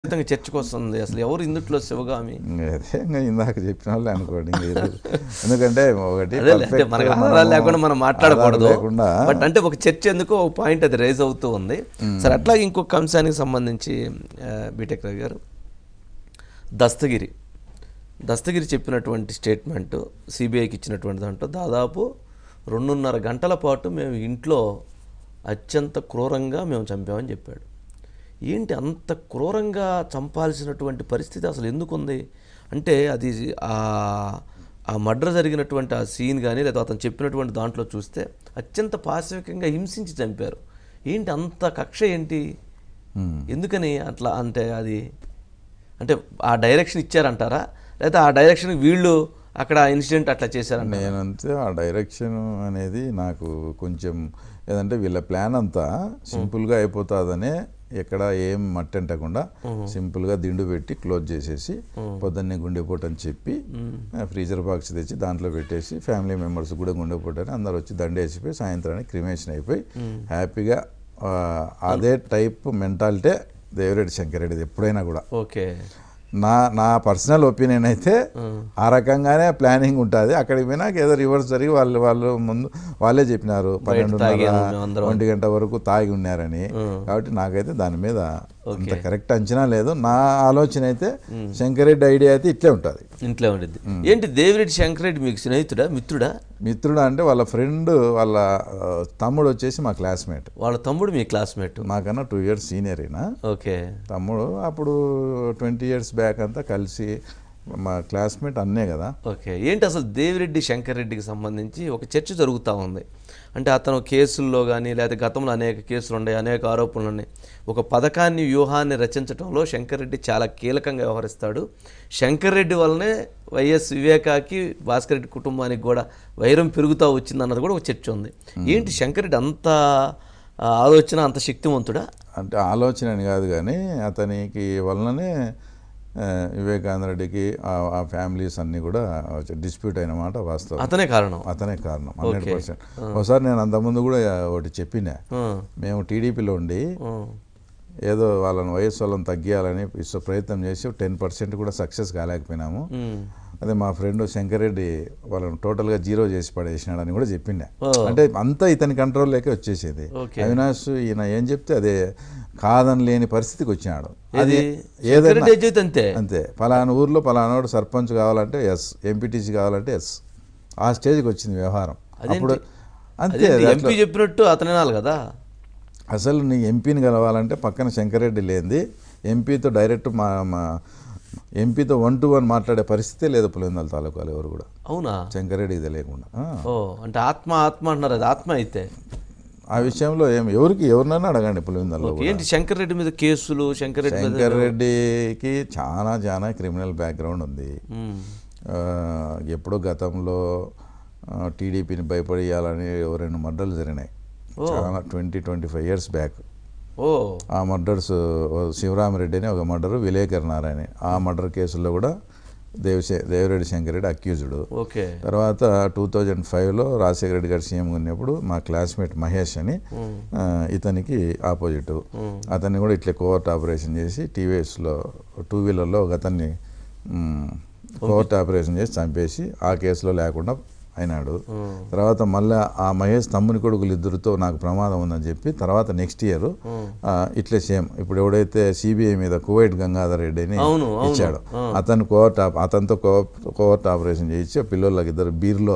ఖచ్చితంగా చర్చకు వస్తుంది అసలు ఎవరు ఇందుట్లో శివగామి ఇంకా అదే ఇంకా ఇందాక చెప్పిన వాళ్ళు అనుకోండి ఇంకా ఏదో. ఎందుకంటే ఒకటి అదే అంటే perfect మనకు మనము ఆధారాలు లేకుండా మనం మాట్లాడకూడదు ఆధారాలు లేకుండా బట్ అంటే ఒక చర్చ ఎందుకు ఒక పాయింట్ అది రైజ్ అవుతూ ఉంది సరే అట్లాగే ఇంకొక అంశానికి సంబంధించి ఆ, బీటెక్ రవి గారు దస్తగిరి దస్తగిరి చెప్పినటువంటి స్టేట్మెంట్ సిబిఐకి ఇచ్చినటువంటి దాంట్లో దాదాపు రెండున్నర గంటల పాటు మేము ఇంట్లో అత్యంత క్రూరంగా మేము చంపామని చెప్పాడు ఏంటి అంత క్రూరంగా చంపాల్సినటువంటి పరిస్థితి అసలు ఎందుకు ఉంది అంటే అది ఆ ఆ మర్డర్ జరిగినటువంటి ఆ సీన్ కానీ లేదా అతను చెప్పినటువంటి దాంట్లో చూస్తే అత్యంత పాశవికంగా హింసించి చంపారు ఏంటి అంత కక్ష ఏంటి ఉమ్. ఎందుకని అట్లా అంటే అది అంటే ఆ డైరెక్షన్ ఇచ్చారంటారా లేదా ఆ డైరెక్షన్ వీళ్ళు అక్కడ ఇన్సిడెంట్ అట్లా చేశారంట నేనంతే ఆ డైరెక్షన్ అనేది నాకు కొంచెం ఏదంటే వీళ్ళ ప్లాన్ అంతా సింపుల్గా అయిపోతుందనే ఎక్కడ ఏం మట్టి అంటకుండా సింపుల్గా దిండు పెట్టి క్లోజ్ చేసేసి పొద్దున్నే గుండెపోటు అని చెప్పి ఫ్రీజర్ బాక్స్ తెచ్చి దాంట్లో పెట్టేసి ఫ్యామిలీ మెంబర్స్ కూడా గుండెపోటు అని అందరు వచ్చి దండేసిపోయి సాయంత్రానికి క్రిమేషన్ అయిపోయి హ్యాపీగా ఆ, అదే టైప్ మెంటాలిటీ దేవిరెడ్డి శంకరెడ్డిది ఎప్పుడైనా కూడా ఓకే నా నా పర్సనల్ ఒపీనియన్ అయితే ఆ రకంగానే ప్లానింగ్ ఉంటుంది అక్కడికి పోయినాక ఏదో రివర్స్ జరిగి వాళ్ళు వాళ్ళు ముందు వాళ్ళే చెప్పినారు పన్నెండున్నర తాగాము మేమందరం. ఒంటి గంట వరకు తాగి ఉన్నారని కాబట్టి నాకైతే దాని మీద అంత కరెక్ట్ అంచనా లేదు నా ఆలోచన అయితే శంకరెడ్డి ఐడియా అయితే ఇట్లే ఉంటుంది ఇంట్లో ఉండిద్ది ఏంటి దేవిరెడ్డి శంకరెడ్డి మీకు స్నేహితుడా మిత్రుడా మిత్రుడు అంటే వాళ్ళ ఫ్రెండ్ వాళ్ళ ఆ, తమ్ముడు వచ్చేసి మా క్లాస్మేట్ వాళ్ళ తమ్ముడు మీ క్లాస్మేట్ నాకన్నా టూ ఇయర్స్ సీనియర్ అయినా ఓకే తమ్ముడు అప్పుడు ట్వంటీ ఇయర్స్ బ్యాక్ అంతా కలిసి మా క్లాస్మేట్ అన్నే కదా ఓకే ఏంటి అసలు దేవిరెడ్డి శంకర్ రెడ్డికి సంబంధించి ఒక చర్చ జరుగుతూ ఉంది అంటే అతను కేసుల్లో కానీ లేదా గతంలో అనేక కేసులు ఉన్నాయి అనేక ఆరోపణలు ఉన్నాయి ఒక పథకాన్ని వ్యూహాన్ని రచించడంలో శంకర్ రెడ్డి చాలా కీలకంగా వ్యవహరిస్తాడు శంకర్ రెడ్డి వల్లనే వైఎస్ వివేకాకి భాస్కర్ రెడ్డి కుటుంబానికి కూడా వైరం పెరుగుతూ వచ్చింది అన్నది కూడా ఒక చర్చ ఉంది ఏంటి శంకర్ రెడ్డి అంత ఆ, ఆలోచన అంత శక్తివంతుడా అంటే ఆలోచన అని కాదు కానీ అతనికి వలననే ఆ, వివేకానంద రెడ్డికి ఆ- ఆ ఫ్యామిలీస్ అన్నీ కూడా డిస్ప్యూట్ అయిన మాట వాస్తవం అతనే కారణం అతనే కారణం హండ్రెడ్ పర్సెంట్ ఒకసారి నేను అంతకుముందు కూడా ఒకటి చెప్పిన ఆ, మేము టీడీపీలో ఉండి ఆ, ఏదో వాళ్ళని వయస్సు వాళ్ళని తగ్గియాలని ఇష్ట ప్రయత్నం చేసి టెన్ పర్సెంట్ కూడా సక్సెస్ కాలేకపోయినాము ఉమ్, అదే మా ఫ్రెండ్ శంకరెడ్డి వాళ్ళని టోటల్గా జీరో చేసి పడేసినాడని కూడా చెప్పిండే ఓ. అంటే అంతా ఇతని కంట్రోల్లోకి వచ్చేసేది ఓకే. అవినాష్ ఈయన ఏం చెప్తే అదే కాదని లేని పరిస్థితికి వచ్చినాడు ఇది ఏదైనా శంకరెడ్డి అయితే అంతే అంతే పలానా ఊర్లో పలానాడు సర్పంచ్ కావాలంటే ఎస్ ఎంపీటీసీ కావాలంటే ఎస్ ఆ స్టేజ్కి వచ్చింది వ్యవహారం అదేంటి? అప్పుడు అంతే అదేంటి అది ఎంపీ చెప్పినట్టు అతనే నాలు కదా అసలు నీ ఎంపీని కలవాలంటే పక్కన శంకరెడ్డి లేనిది ఎంపీతో డైరెక్ట్ మా మా ఎంపీతో వన్ టు వన్ మాట్లాడే పరిస్థితే లేదు పులివెందుల తాలూకాలు ఎవరు కూడా అవునా శంకరెడ్డికి తెలియకుండా ఆ. ఓ అంటే ఆత్మ ఆత్మ అంటున్నారు అది ఆత్మ అయితే ఆ విషయంలో ఏం ఎవరికి ఎవరినైనా అడగండి పులివెందుల్లో ఓకే. ఏంటి శంకర్ రెడ్డి మీద కేసులు శంకర్ రెడ్డి మీద శంకర్ రెడ్డికి చాలా చాలా క్రిమినల్ బ్యాక్గ్రౌండ్ ఉంది మ్మ్. ఆ, ఎప్పుడో గతంలో ఆ, టీడీపీని భయపడేయాలని ఓ రెండు మర్డర్లు జరిగినాయి చాలా twenty twenty five years back ఓ ఆ మర్డర్స్ శివరామరెడ్డి అని ఒక మర్డరు విలేకర్ నారాయణ ఆ మర్డర్ కేసుల్లో కూడా దేవశే దేవిరెడ్డి శంకరెడ్డి అక్యూజ్డ్ ఓకే తర్వాత టూ థౌజండ్ ఫైవ్లో రాజశేఖర రెడ్డి గారు సీఎం ఉన్నప్పుడు మా క్లాస్మేట్ మహేష్ అని ఆ, ఇతనికి ఆపోజిట్ అతన్ని కూడా ఇట్లా కోవర్ట్ ఆపరేషన్ చేసి టీవీఎస్లో టూ వీలర్లో ఒక అతన్ని కోవర్ట్ ఆపరేషన్ చేసి చంపేసి ఆ కేసులో లేకుండా అయినాడు తర్వాత మళ్ళీ ఆ మహేష్ తమ్ముని కొడుకులు ఇద్దరితో నాకు ప్రమాదం ఉందని చెప్పి తర్వాత నెక్స్ట్ ఇయర్ ఇట్లే సేమ్ ఇప్పుడు ఎవడైతే సిబిఐ మీద కువైట్ గంగాధర్ రెడ్డిని అవును, అవును. ఇచ్చాడు అతను కోవర్ట్ ఆప్- అతనితో కోవర్ట్ కోవర్ట్ ఆపరేషన్ చేయించి ఆ పిల్లలకి ఇద్దరు బీర్లో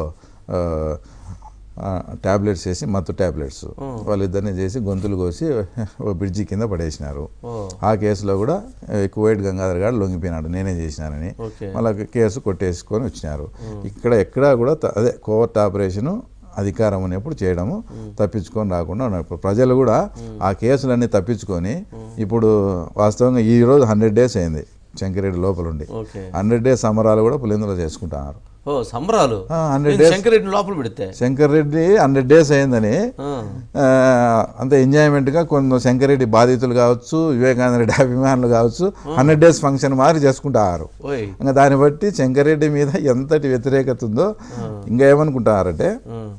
ట్యాబ్లెట్స్ వేసి మత్తు ట్యాబ్లెట్స్ వాళ్ళిద్దరిని చేసి గొంతులు కోసి ఓ బ్రిడ్జి కింద పడేసినారు ఓ ఆ కేసులో కూడా ఆ, కువైట్ గంగాధర్ గారు లొంగిపోయినాడు నేనే చేసినానని ఓకే మళ్ళీ కేసు కొట్టేసుకొని వచ్చినారు ఇక్కడ ఎక్కడా కూడా త- అదే కోవర్ట్ ఆపరేషను అధికారం ఉన్నప్పుడు చేయడము తప్పించుకొని రాకుండా ఉన్నారు ఇప్పుడు ప్రజలు కూడా ఆ కేసులన్నీ తప్పించుకొని ఇప్పుడు వాస్తవంగా ఈ రోజు హండ్రెడ్ డేస్ అయింది శంకరెడ్డి లోపల ఉండి ఓకే హండ్రెడ్ డేస్ సమరాలు కూడా పులిందులో చేసుకుంటున్నారు ఓ సంబరాలు ఆ, 100 ఏంటి days. శంకర్ రెడ్డిని లోపల పెడితే శంకర్ రెడ్డి హండ్రెడ్ డేస్ అయిందని ఆ, ఆ, అంత ఎంజాయ్మెంట్గా కొంత శంకరెడ్డి బాధితులు కావచ్చు వివేకానంద రెడ్డి అభిమానులు కావచ్చు హండ్రెడ్ డేస్ ఫంక్షన్ మారి చేసుకుంటారు ఓయ్ ఇంకా దాన్ని బట్టి శంకరెడ్డి మీద ఎంతటి వ్యతిరేకత ఉందో ఇంకా ఏమనుకుంటారంటే ఆ,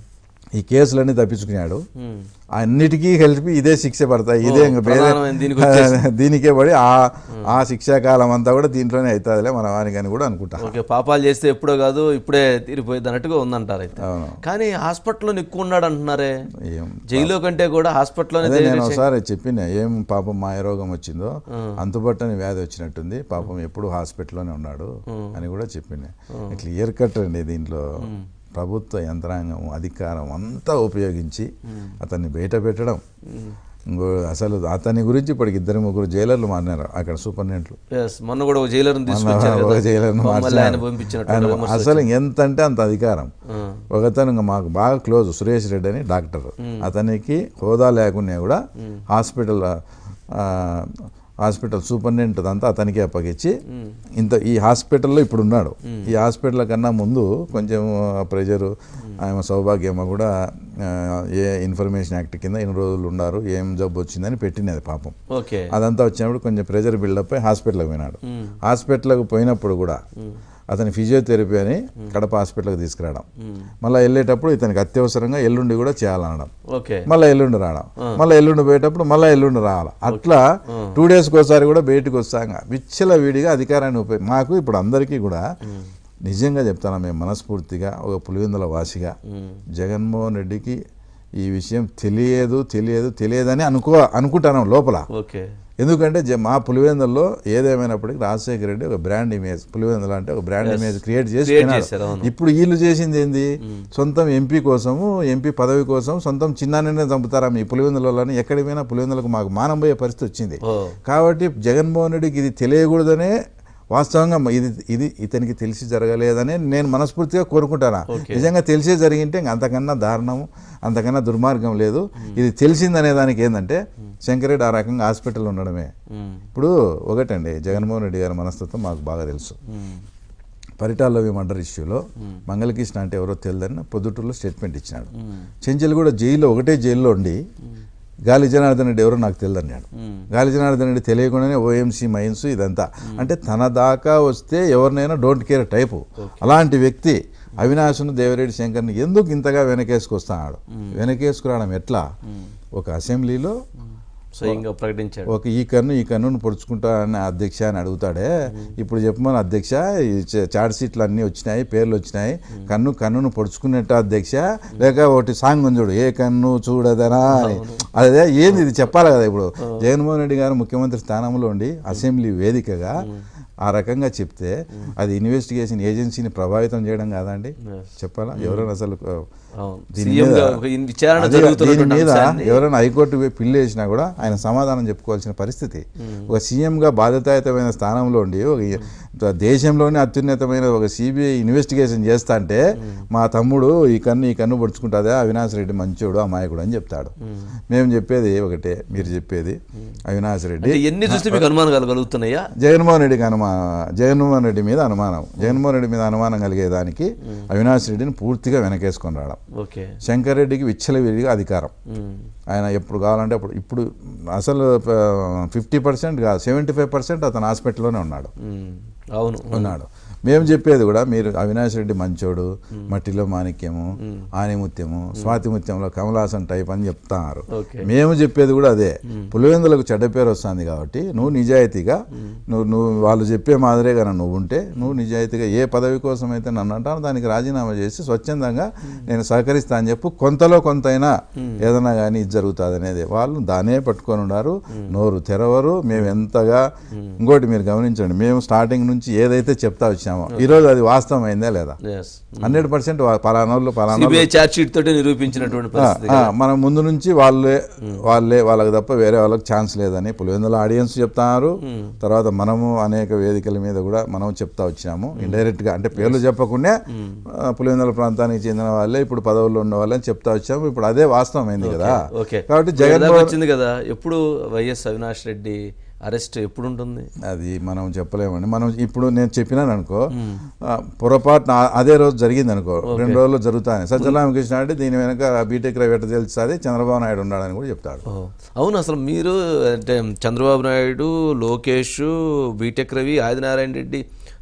ఈ కేసులన్నీ తప్పించుకున్నాడు ఉమ్. అన్నిటికీ కలిపి ఇదే శిక్ష పడతాయి ఇదే ఇంకా వేరే ప్రధానమైన దీనికి దీనికే పడి ఆ ఆ శిక్షాకాలం అంతా కూడా దీంట్లోనే అవుతుందిలే మన వానికి అని కూడా అనుకుంటా ఓకే పాపాలు చేస్తే ఎప్పుడో కాదు ఇప్పుడే తీరిపోయింది అన్నట్టుగా ఉందంటారు అయితే అవును కానీ హాస్పిటల్లో ఎక్కువ ఉన్నాడు అంటున్నారే ఏం జైల్లో కంటే కూడా హాస్పిటల్లోనే అదే నేను ఒకసారి చెప్పిన ఏం పాపం మాయ రోగం వచ్చిందో అంతుపట్టని వ్యాధి వచ్చినట్టుంది పాపం ఎప్పుడు హాస్పిటల్లోనే ఉన్నాడు అని కూడా చెప్పింది క్లియర్ కట్ అండి దీంట్లో ప్రభుత్వ యంత్రాంగం అధికారం అంతా ఉపయోగించి అతన్ని బయట పెట్టడం ఇంకో అసలు అతని గురించి ఇప్పటికి ఇద్దరు ముగ్గురు జైలర్లు మారినారు అక్కడ సూపరింటెండెంట్లు ఎస్ మొన్న కూడా ఒక జైలర్ని తీసుకొచ్చారు ఒక కదా జైలర్ను మళ్ళీ ఆయన మార్చారు. పంపించినట్టు ఆయన విమర్శలు అసలు ఎంత అంటే అంత అధికారం ఒకతను ఇంకా మాకు బాగా క్లోజ్ సురేష్ రెడ్డి అని డాక్టర్ అతనికి హోదా లేకున్నా కూడా హాస్పిటల్ ఆ, హాస్పిటల్ సూపరింటెండెంట్ అంతా అతనికే అప్పగించి ఇంత ఈ హాస్పిటల్లో ఇప్పుడు ఉన్నాడు ఈ హాస్పిటల్ కన్నా ముందు కొంచెం ప్రెజరు ఆమె సౌభాగ్యమ్మ కూడా ఆ, ఏ ఇన్ఫర్మేషన్ యాక్ట్ కింద ఎన్ని రోజులు ఉన్నారు ఏం జబ్బు వచ్చిందని పెట్టినది పాపం ఓకే అదంతా వచ్చినప్పుడు కొంచెం ప్రెజర్ బిల్డప్ అయి హాస్పిటల్కి పోయినాడు హాస్పిటల్కి పోయినప్పుడు కూడా అతని ఫిజియోథెరపీ అని కడప హాస్పిటల్కి తీసుకురావడం మళ్ళీ వెళ్ళేటప్పుడు ఇతనికి అత్యవసరంగా ఎల్లుండి కూడా చేయాలనడం ఓకే మళ్ళీ ఎల్లుండి రావడం మళ్ళీ ఎల్లుండి పోయేటప్పుడు మళ్ళీ ఎల్లుండి రావాలి అట్లా టూ డేస్కి ఒకసారి కూడా బయటకు వస్తాగా విచ్చల వీడిగా అధికారాన్ని ఉపయోగ మాకు ఇప్పుడు అందరికీ కూడా నిజంగా చెప్తాను మేము మనస్ఫూర్తిగా ఒక పులివెందుల వాసిగా జగన్మోహన్ రెడ్డికి ఈ విషయం తెలియదు తెలియదు తెలియదని అనుకో అనుకుంటాను లోపల ఓకే ఎందుకంటే జ- మా పులివెందుల్లో ఏదేమైనప్పటికీ రాజశేఖర రెడ్డి ఒక బ్రాండ్ ఇమేజ్ పులివెందులు అంటే ఒక బ్రాండ్ ఇమేజ్ క్రియేట్ చేసి Create పోయినాడు. చేశారు, అవును. ఇప్పుడు వీళ్ళు చేసింది ఏంది సొంతం ఎంపీ కోసము ఎంపీ పదవి కోసం సొంతం చిన్నానే చంపుతారా మీ పులివెందులని ఎక్కడికి పోయినా పులివెందులకు మాకు మానం పోయే పరిస్థితి వచ్చింది ఓ కాబట్టి జగన్మోహన్ రెడ్డికి ఇది తెలియకూడదనే వాస్తవంగా ఇది ఇది ఇతనికి తెలిసి జరగలేదని నేను మనస్ఫూర్తిగా కోరుకుంటాను Okay. నిజంగా తెలిసే జరిగింటే ఇంక అంతకన్నా దారుణం అంతకన్నా దుర్మార్గం లేదు ఇది తెలిసిందనే దానికి ఏంటంటే శంకరెడ్డి ఆ రకంగా హాస్పిటల్ ఉండడమే ఉమ్. ఇప్పుడు ఒకటండి జగన్మోహన్ రెడ్డి గారి మనస్తత్వం మాకు బాగా తెలుసు ఉమ్. పరిటాలవి మర్డర్ ఇష్యూలో మంగళకృష్ణ అంటే ఎవరో తెలియదని పొద్దుటూరులో స్టేట్మెంట్ ఇచ్చినాడు చెంచల్ కూడా జైల్లో ఒకటే జైల్లో ఉండి గాలి జనార్దన్ రెడ్డి ఎవరో నాకు తెలియదన్నాడు ఉమ్. గాలి జనార్దన్ రెడ్డి తెలియకుండానే ఓఎంసీ మైన్స్ ఇదంతా అంటే తన దాకా వస్తే ఎవరినైనా డోంట్ కేర్ టైపు అలాంటి వ్యక్తి అవినాష్ను దేవరెడ్డి శంకర్ని ఎందుకు ఇంతగా వెనకేసుకొస్తున్నాడు వెనకేసుకురావడం ఎట్లా ఒక అసెంబ్లీలో స్వయంగా ప్రకటించాడు ఒక ఈ కన్ను ఈ కన్నును పొడుచుకుంటా అని అధ్యక్ష అని అడుగుతాడే ఇప్పుడు చెప్పమని అధ్యక్ష ఈ చ- చార్ట్ షీట్లు అన్నీ వచ్చినాయి పేర్లు వచ్చినాయి కన్ను కన్నును పొడుచుకునేట అధ్యక్ష లేక ఒకటి సాంగ్ ఉంది చూడు ఏ కన్ను చూడదనా అని అదే ఏంది ఇది చెప్పాలి కదా ఇప్పుడు జగన్మోహన్ రెడ్డి గారు ముఖ్యమంత్రి స్థానంలో ఉండి అసెంబ్లీ వేదికగా ఆ రకంగా చెప్తే అది ఇన్వెస్టిగేషన్ ఏజెన్సీని ప్రభావితం చేయడం కాదండి Yes. చెప్పాలా ఎవరైనా అసలు అవును దీని సీఎం మీద- గా ఒక ఇన్ విచారణ అదే, దీని జరుగుతున్నటువంటి మీద అంశాన్ని ఎవరైనా హైకోర్టు పోయి పిల్లు వేసినా కూడా ఆయన సమాధానం చెప్పుకోవాల్సిన పరిస్థితి ఒక సీఎంగా బాధ్యతాయుతమైన స్థానంలో ఉండి ఒక ఈ- దేశంలోనే అత్యున్నతమైన ఒక సిబిఐ ఇన్వెస్టిగేషన్ చేస్తా అంటే మా తమ్ముడు ఈ కన్ను ఈ కన్ను పడుచుకుంటుందా అవినాష్ రెడ్డి మంచోడు అమాయకుడు అని చెప్తాడు మేము చెప్పేది ఒకటే మీరు చెప్పేది అవినాష్ రెడ్డి అంటే ఎన్ని చూస్తే మీకు అనుమానాలు కలుగుతున్నాయా జగన్మోహన్ రెడ్డికి అనుమానం జగన్మోహన్ రెడ్డి మీద అనుమానం జగన్మోహన్ రెడ్డి మీద అనుమానం కలిగేదానికి అవినాష్ రెడ్డిని పూర్తిగా వెనకేసుకొని రావడం ఓకే శంకర్ రెడ్డికి విచ్చలవిడిగా అధికారం ఉమ్. ఆయన ఎప్పుడు కావాలంటే అప్పుడు ఇప్పుడు అసలు ఫిఫ్టీ పర్సెంట్ కాదు సెవెంటీ ఫైవ్ పర్సెంట్ అతను హాస్పిటల్లోనే ఉన్నాడు ఉమ్. అవును ఉన్నాడు మేము చెప్పేది కూడా మీరు అవినాష్ రెడ్డి మంచోడు మట్టిలో మాణిక్యము ఆనిముత్యము స్వాతిముత్యంలో కమలాసన్ టైప్ అని చెప్తారు ఓకే మేము చెప్పేది కూడా అదే పులివెందులకు చెడ్డ పేరు వస్తుంది కాబట్టి నువ్వు నిజాయితీగా నువ్వు నువ్వు వాళ్ళు చెప్పే మాదిరిగా నువ్వు ఉంటే నువ్వు నిజాయితీగా ఏ పదవి కోసం అయితే నన్ను అంటానో దానికి రాజీనామా చేసి స్వచ్ఛందంగా నేను సహకరిస్తా అని చెప్పు కొంతలో కొంతైనా ఏదైనా కానీ ఇది జరుగుతుంది అనేది వాళ్ళు దానే పట్టుకొని ఉన్నారు నోరు తెరవరు మేము ఎంతగా ఇంకోటి మీరు గమనించండి మేము స్టార్టింగ్ నుంచి ఏదైతే చెప్తా వచ్చామో ఈరోజు అది వాస్తవం అయిందా లేదా ఎస్ హండ్రెడ్ పర్సెంట్ పలానోళ్ళు పలానా సిబిఐ ఛార్జ్ షీట్ తోటి నిరూపించినటువంటి పరిస్థితి ఆ, మనం ముందు నుంచి వాళ్ళే వాళ్ళే వాళ్ళకి తప్ప వేరే వాళ్ళకి ఛాన్స్ లేదని పులివెందుల ఆడియన్స్ చెప్తున్నారు తర్వాత మనము అనేక వేదికల మీద కూడా మనం చెప్తా వచ్చాము ఇండైరెక్ట్ గా అంటే పేర్లు చెప్పకుండా ఆ, పులివెందుల ప్రాంతానికి చెందిన వాళ్ళే ఇప్పుడు పదవుల్లో ఉన్న వాళ్ళని చెప్తా వచ్చాము ఇప్పుడు అదే వాస్తవం అయింది కదా ఓకే కాబట్టి ఇప్పుడు ఇందాక జగన్మోహన్ వచ్చింది కదా ఎప్పుడు వైఎస్ అవినాష్ రెడ్డి అరెస్ట్ ఎప్పుడు ఉంటుంది అది మనం చెప్పలేమండి మనం ఇప్పుడు నేను చెప్పినాను అనుకో ఆ, పొరపాటున ఆ- అదే రోజు జరిగింది అనుకో రెండు రోజులు జరుగుతాయి సజ్జరామకృష్ణ అంటే దీని వెనక బీటెక్ రవి ఎట్ట తెలుస్తుంది చంద్రబాబు నాయుడు ఉన్నాడని కూడా చెప్తాడు ఓ, అవును అసలు మీరు అంటే చంద్రబాబు నాయుడు లోకేష్ బీటెక్ రవి ఆదినారాయణ రెడ్డి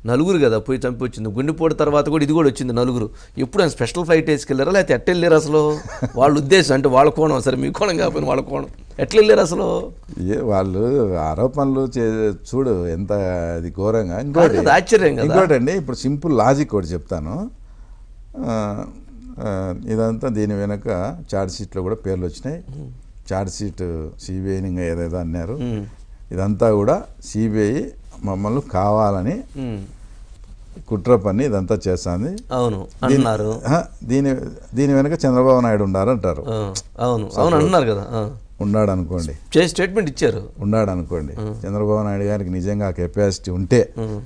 నలుగురు కదా పోయి చంపి వచ్చింది గుండెపోటు తర్వాత కూడా ఇది కూడా వచ్చింది నలుగురు ఎప్పుడు ఆయన స్పెషల్ ఫ్లైట్ వేసుకెళ్ళారా లేకపోతే ఎట్ట వెళ్ళారు అసలు వాళ్ళ ఉద్దేశం అంటే వాళ్ళ కోణం సరే మీ కోణం కాకపోయినా వాళ్ళ కోణం ఎట్లా వెళ్ళారు అసలు ఏ వాళ్ళు ఆరోపణలు చే చూడు ఎంత అది ఘోరంగా ఇంకోటి అది ఆశ్చర్యం కదా. ఇంకోటి అండి ఇప్పుడు సింపుల్ లాజిక్ ఒకటి చెప్తాను ఆ, ఆ, ఇదంతా దీని వెనక చార్జ్ షీట్లో కూడా పేర్లు వచ్చినాయి చార్జ్ షీట్ సిబిఐని ఇంకా ఏదేదో అన్నారు ఇదంతా కూడా సిబిఐ మమ్మల్ని కావాలని ఉమ్, కుట్ర పని ఇదంతా చేస్తుంది అవును అంటున్నారు ఆ, దీని దీని వెనక చంద్రబాబు నాయుడు ఉన్నారు అంటారు ఆ, అవును అవును అంటున్నారు కదా ఆ. ఉన్నాడు అనుకోండి చేసి స్టేట్మెంట్ ఇచ్చారు ఉన్నాడు అనుకోండి చంద్రబాబు నాయుడు గారికి నిజంగా ఆ కెపాసిటీ ఉంటే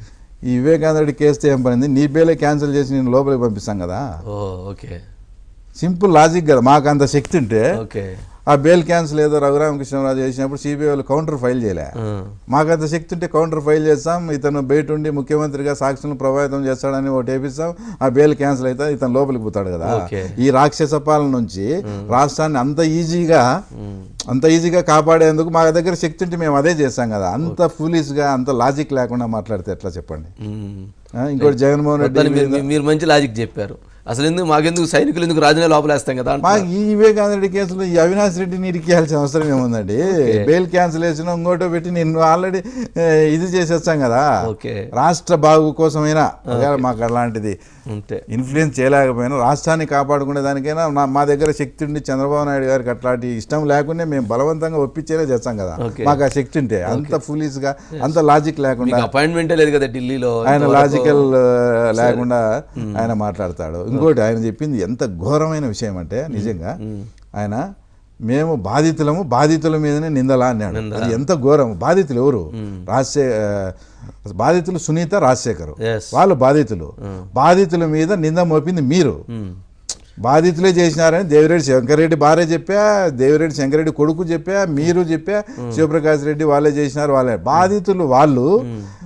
ఈ వివేకానంద రెడ్డి కేస్తే ఏం పడింది నీ బేలే క్యాన్సిల్ చేసి నేను లోపలికి పంపిస్తాం కదా ఓ ఓకే సింపుల్ లాజిక్ కదా మాకు అంత శక్తి ఉంటే ఓకే ఆ బెయిల్ క్యాన్సిల్ ఏదో రఘురామకృష్ణరాజు చేసినప్పుడు సిబిఐ వాళ్ళు కౌంటర్ ఫైల్ చేయలే ఆ, మాకు అంత శక్తి ఉంటే కౌంటర్ ఫైల్ చేస్తాం ఇతను బయట ఉండి ముఖ్యమంత్రిగా సాక్షులను ప్రభావితం చేస్తాడని ఒకటి వేపిస్తాం ఆ బెయిల్ క్యాన్సిల్ అయితే ఇతను లోపలికి పోతాడు కదా ఓకే. ఈ రాక్షస పాలన నుంచి రాష్ట్రాన్ని అంత ఈజీగా అంత ఈజీగా కాపాడేందుకు మా దగ్గర శక్తి ఉంటే మేము అదే చేస్తాం కదా అంత ఫులిష్గా అంత లాజిక్ లేకుండా మాట్లాడితే ఎట్లా చెప్పండి ఉమ్. ఆ, ఇంకోటి జగన్మోహన్ రెడ్డి వద్దని మీరు మీరు మంచి లాజిక్ చెప్పారు అసలు ఎందుకు మాకెందుకు సైనికులు ఎందుకు రాజునే లోపలేస్తాం కదా అంటున్నారు. మాకు ఈ వివేకానంద రెడ్డి కేసులో ఈ అవినాష్ రెడ్డిని ఇరికేయాల్సిన అవసరం ఏముందండి బెయిల్ క్యాన్సిల్ చేసిన ఇంకోటో పెట్టి నేను ఆల్రెడీ ఇది చేసేస్తాం కదా ఓకే రాష్ట్ర బాగు కోసమైనా ఒకవేళ మాకు అలాంటిది అంతే ఇన్ఫ్లుయెన్స్ చేయలేకపోయినా రాష్ట్రాన్ని కాపాడుకునే దానికైనా నా- మా దగ్గర శక్తి ఉండి చంద్రబాబు నాయుడు గారికి అట్లాంటి ఇష్టం లేకుండా మేము బలవంతంగా ఒప్పించేలా చేస్తాం కదా ఓకే. మాకు ఆ శక్తి ఉంటే అంత ఫులిష్ గా అంత లాజిక్ లేకుండా మీకు అపాయింట్మెంటే లేదు కదా ఢిల్లీలో ఆయన ఇంతవరకు. లాజికల్ లేకుండా ఆయన మాట్లాడతాడు ఇంకోటి ఆయన చెప్పింది ఎంత ఘోరమైన విషయం అంటే నిజంగా ఆయన మేము బాధితులము బాధితుల మీదనే నిందలా అన్నాడు అది ఎంత ఘోరం బాధితులు ఎవరు రాజశే ఆ, బాధితులు సునీత రాజశేఖర్ Yes. వాళ్ళు బాధితులు బాధితుల మీద నింద మోపింది మీరు ఉమ్. బాధితులే చేసినారని దేవిరెడ్డి శంకరెడ్డి భార్య చెప్పా దేవిరెడ్డి శంకరెడ్డి కొడుకు చెప్పా మీరు చెప్పా శివప్రకాష్ రెడ్డి వాళ్ళే చేసినారు వాళ్ళే బాధితులు వాళ్ళు